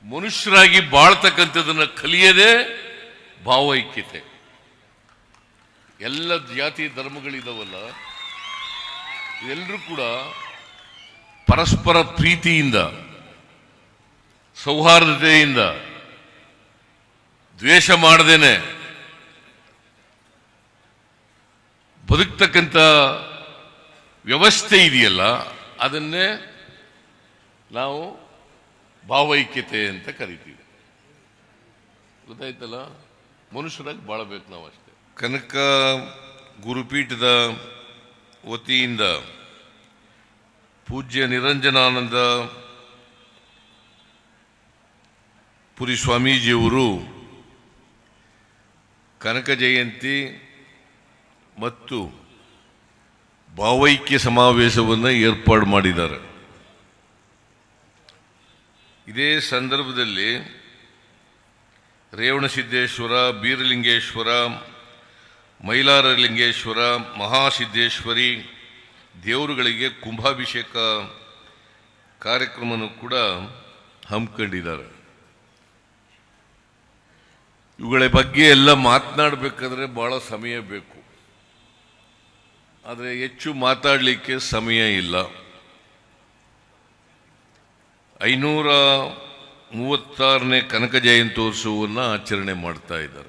ಮನುಷ್ಯರಾಗಿ ಬಾಳ್ತಕ್ಕಂಥದನ್ನ ಕಲಿಯದೆ ಭಾವೈಕ್ಯತೆ ಎಲ್ಲ ಜಾತಿ ಧರ್ಮಗಳಿದಾವಲ್ಲ ಎಲ್ಲರೂ ಕೂಡ ಪರಸ್ಪರ ಪ್ರೀತಿಯಿಂದ ಸೌಹಾರ್ದತೆಯಿಂದ ದ್ವೇಷ ಮಾಡದೇನೆ ಬದುಕ್ತಕ್ಕಂಥ ವ್ಯವಸ್ಥೆ ಇದೆಯಲ್ಲ ಅದನ್ನೇ ನಾವು ಭಾವೈಕ್ಯತೆ ಅಂತ ಕರಿತೀವಿ ಗೊತ್ತಾಯ್ತಲ್ಲ ಮನುಷ್ಯರಾಗಿ ಬಾಳಬೇಕು ನಾವು ಅಷ್ಟೇ ಕನಕ ಗುರುಪೀಠದ ವತಿಯಿಂದ ಪೂಜ್ಯ ನಿರಂಜನಾನಂದ ಪುರಿ ಸ್ವಾಮೀಜಿಯವರು ಕನಕ ಜಯಂತಿ ಮತ್ತು ಭಾವೈಕ್ಯ ಸಮಾವೇಶವನ್ನು ಏರ್ಪಾಡು ಮಾಡಿದ್ದಾರೆ ಇದೇ ಸಂದರ್ಭದಲ್ಲಿ ರೇವಣಸಿದ್ದೇಶ್ವರ ಬೀರಲಿಂಗೇಶ್ವರ ಮೈಲಾರಲಿಂಗೇಶ್ವರ ಮಹಾಸಿದ್ದೇಶ್ವರಿ ದೇವರುಗಳಿಗೆ ಕುಂಭಾಭಿಷೇಕ ಕಾರ್ಯಕ್ರಮವನ್ನು ಕೂಡ ಹಮ್ಮಿಕೊಂಡಿದ್ದಾರೆ ಇವುಗಳ ಬಗ್ಗೆ ಎಲ್ಲ ಮಾತನಾಡಬೇಕಾದ್ರೆ ಬಹಳ ಸಮಯ ಬೇಕು ಆದರೆ ಹೆಚ್ಚು ಮಾತಾಡಲಿಕ್ಕೆ ಸಮಯ ಇಲ್ಲ ಐನೂರ ಮೂವತ್ತಾರನೇ ಕನಕ ಜಯಂತ್ಯೋತ್ಸವವನ್ನು ಆಚರಣೆ ಮಾಡ್ತಾ ಇದ್ದಾರೆ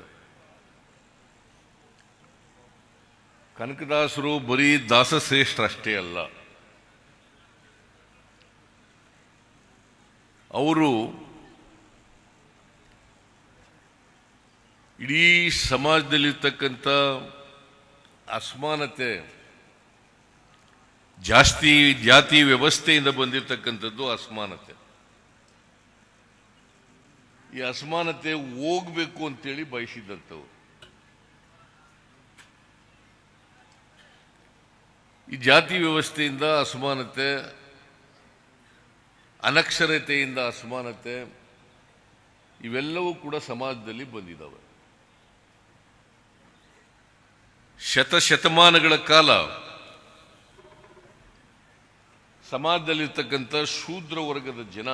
ಕನಕದಾಸರು ಬರೀ ದಾಸಶ್ರೇಷ್ಠರಷ್ಟೇ ಅಲ್ಲ ಅವರು ಇಡೀ ಸಮಾಜದಲ್ಲಿರ್ತಕ್ಕಂಥ ಅಸಮಾನತೆ ಜಾಸ್ತಿ ಜಾತಿ ವ್ಯವಸ್ಥೆಯಿಂದ ಬಂದಿರತಕ್ಕಂಥದ್ದು ಅಸಮಾನತೆ ಈ ಅಸಮಾನತೆ ಹೋಗ್ಬೇಕು ಅಂತೇಳಿ ಬಯಸಿದಂಥವ್ರು ಈ ಜಾತಿ ವ್ಯವಸ್ಥೆಯಿಂದ ಅಸಮಾನತೆ ಅನಕ್ಷರತೆಯಿಂದ ಅಸಮಾನತೆ ಇವೆಲ್ಲವೂ ಕೂಡ ಸಮಾಜದಲ್ಲಿ ಬಂದಿದ್ದಾವೆ ಶತಶತಮಾನಗಳ ಕಾಲ ಸಮಾಜದಲ್ಲಿರ್ತಕ್ಕಂಥ ಶೂದ್ರ ವರ್ಗದ ಜನ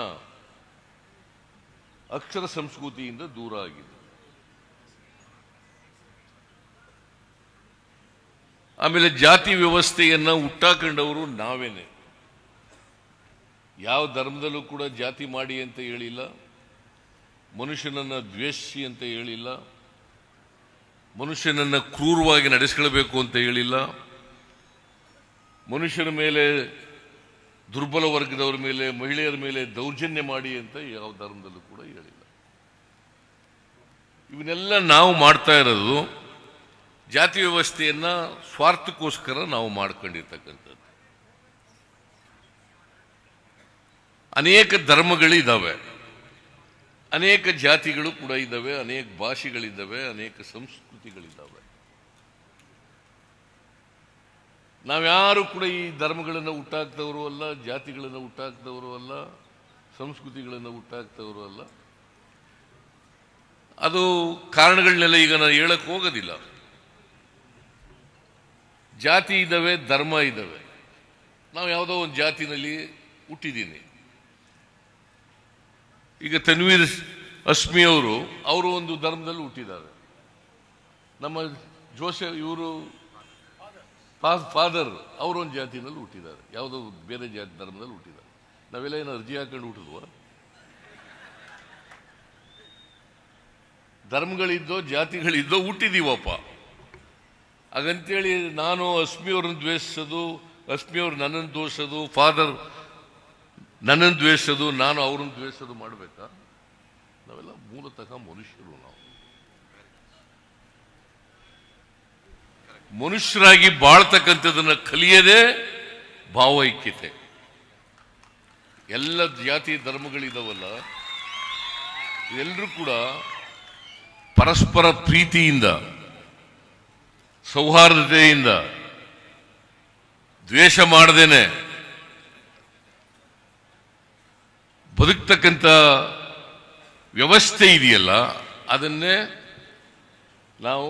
ಅಕ್ಷರ ಸಂಸ್ಕೃತಿಯಿಂದ ದೂರ ಆಗಿದೆ ಆಮೇಲೆ ಜಾತಿ ವ್ಯವಸ್ಥೆಯನ್ನ ಹುಟ್ಟಾಕೊಂಡವರು ನಾವೇನೆ ಯಾವ ಧರ್ಮದಲ್ಲೂ ಕೂಡ ಜಾತಿ ಮಾಡಿ ಅಂತ ಹೇಳಿಲ್ಲ ಮನುಷ್ಯನನ್ನ ದ್ವೇಷಿಸಿ ಅಂತ ಹೇಳಿಲ್ಲ ಮನುಷ್ಯನನ್ನ ಕ್ರೂರವಾಗಿ ನಡೆಸ್ಕೊಳ್ಬೇಕು ಅಂತ ಹೇಳಿಲ್ಲ ಮನುಷ್ಯನ ಮೇಲೆ ದುರ್ಬಲ ವರ್ಗದವರ ಮೇಲೆ ಮಹಿಳೆಯರ ಮೇಲೆ ದೌರ್ಜನ್ಯ ಮಾಡಿ ಅಂತ ಯಾವ ಧರ್ಮದಲ್ಲೂ ಕೂಡ ಹೇಳಿಲ್ಲ ಇವನ್ನೆಲ್ಲ ನಾವು ಮಾಡ್ತಾ ಇರೋದು ಜಾತಿ ವ್ಯವಸ್ಥೆಯನ್ನ ಸ್ವಾರ್ಥಕ್ಕೋಸ್ಕರ ನಾವು ಮಾಡ್ಕೊಂಡಿರ್ತಕ್ಕಂಥದ್ದು ಅನೇಕ ಧರ್ಮಗಳಿದ್ದಾವೆ ಅನೇಕ ಜಾತಿಗಳು ಕೂಡ ಇದ್ದಾವೆ ಅನೇಕ ಭಾಷೆಗಳಿದ್ದಾವೆ ಅನೇಕ ಸಂಸ್ಕೃತಿಗಳಿದ್ದಾವೆ ನಾವ್ಯಾರು ಕೂಡ ಈ ಧರ್ಮಗಳನ್ನು ಹುಟ್ಟಾಕ್ತವರು ಅಲ್ಲ ಜಾತಿಗಳನ್ನು ಹುಟ್ಟಾಕ್ತವರು ಅಲ್ಲ ಸಂಸ್ಕೃತಿಗಳನ್ನು ಹುಟ್ಟಾಕ್ತವರು ಅಲ್ಲ ಅದು ಕಾರಣಗಳನ್ನೆಲ್ಲ ಈಗ ನಾನು ಹೇಳಕ್ ಹೋಗೋದಿಲ್ಲ ಜಾತಿ ಇದ್ದಾವೆ ಧರ್ಮ ಇದ್ದಾವೆ ನಾವು ಯಾವುದೋ ಒಂದು ಜಾತಿನಲ್ಲಿ ಹುಟ್ಟಿದ್ದೀನಿ ಈಗ ತನ್ವೀರ್ ಅಸ್ಮಿ ಅವರು ಅವರು ಒಂದು ಧರ್ಮದಲ್ಲಿ ಹುಟ್ಟಿದ್ದಾರೆ ನಮ್ಮ ಜೋಸೆಫ್ ಇವರು ಫಾದರ್ ಅವರೊಂದು ಜಾತಿನಲ್ಲಿ ಹುಟ್ಟಿದ್ದಾರೆ ಯಾವುದೋ ಬೇರೆ ಜಾತಿ ಧರ್ಮದಲ್ಲಿ ಹುಟ್ಟಿದ್ದಾರೆ ನಾವೆಲ್ಲ ಏನು ಅರ್ಜಿ ಹಾಕೊಂಡು ಹುಟ್ಟಿದ್ವ ಧರ್ಮಗಳಿದ್ದೋ ಜಾತಿಗಳಿದ್ದೋ ಹುಟ್ಟಿದೀವಪ್ಪ ಹಾಗಂತೇಳಿ ನಾನು ಅಸ್ಮಿಯವ್ರನ್ನ ದ್ವೇಷಿಸೋದು ಅಸ್ಮಿಯವ್ರು ನನ್ನನ್ನು ದೋಷೋದು ಫಾದರ್ ನನ್ನನ್ನು ದ್ವೇಷಿಸೋದು ನಾನು ಅವ್ರನ್ನ ದ್ವೇಷಿಸೋದು ಮಾಡಬೇಕಾ ನಾವೆಲ್ಲ ಮೂಲತಃ ಮನುಷ್ಯರು ನಾವು ಮನುಷ್ಯರಾಗಿ ಬಾಳ್ತಕ್ಕಂಥದನ್ನ ಕಲಿಯದೆ ಭಾವೈಕ್ಯತೆ ಎಲ್ಲ ಜಾತಿ ಧರ್ಮಗಳಿದಾವಲ್ಲ ಎಲ್ಲರೂ ಕೂಡ ಪರಸ್ಪರ ಪ್ರೀತಿಯಿಂದ ಸೌಹಾರ್ದತೆಯಿಂದ ದ್ವೇಷ ಮಾಡದೇನೆ ಬದುಕ್ತಕ್ಕಂಥ ವ್ಯವಸ್ಥೆ ಇದೆಯಲ್ಲ ಅದನ್ನೇ ನಾವು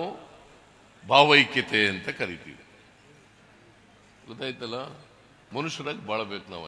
ಭಾವೈಕ್ಯತೆ ಅಂತ ಕರಿತೀವಿ ಗೊತ್ತಾಯ್ತಲ್ಲ ಮನುಷ್ಯರಾಗಿ ಬಾಳಬೇಕು ನಾವು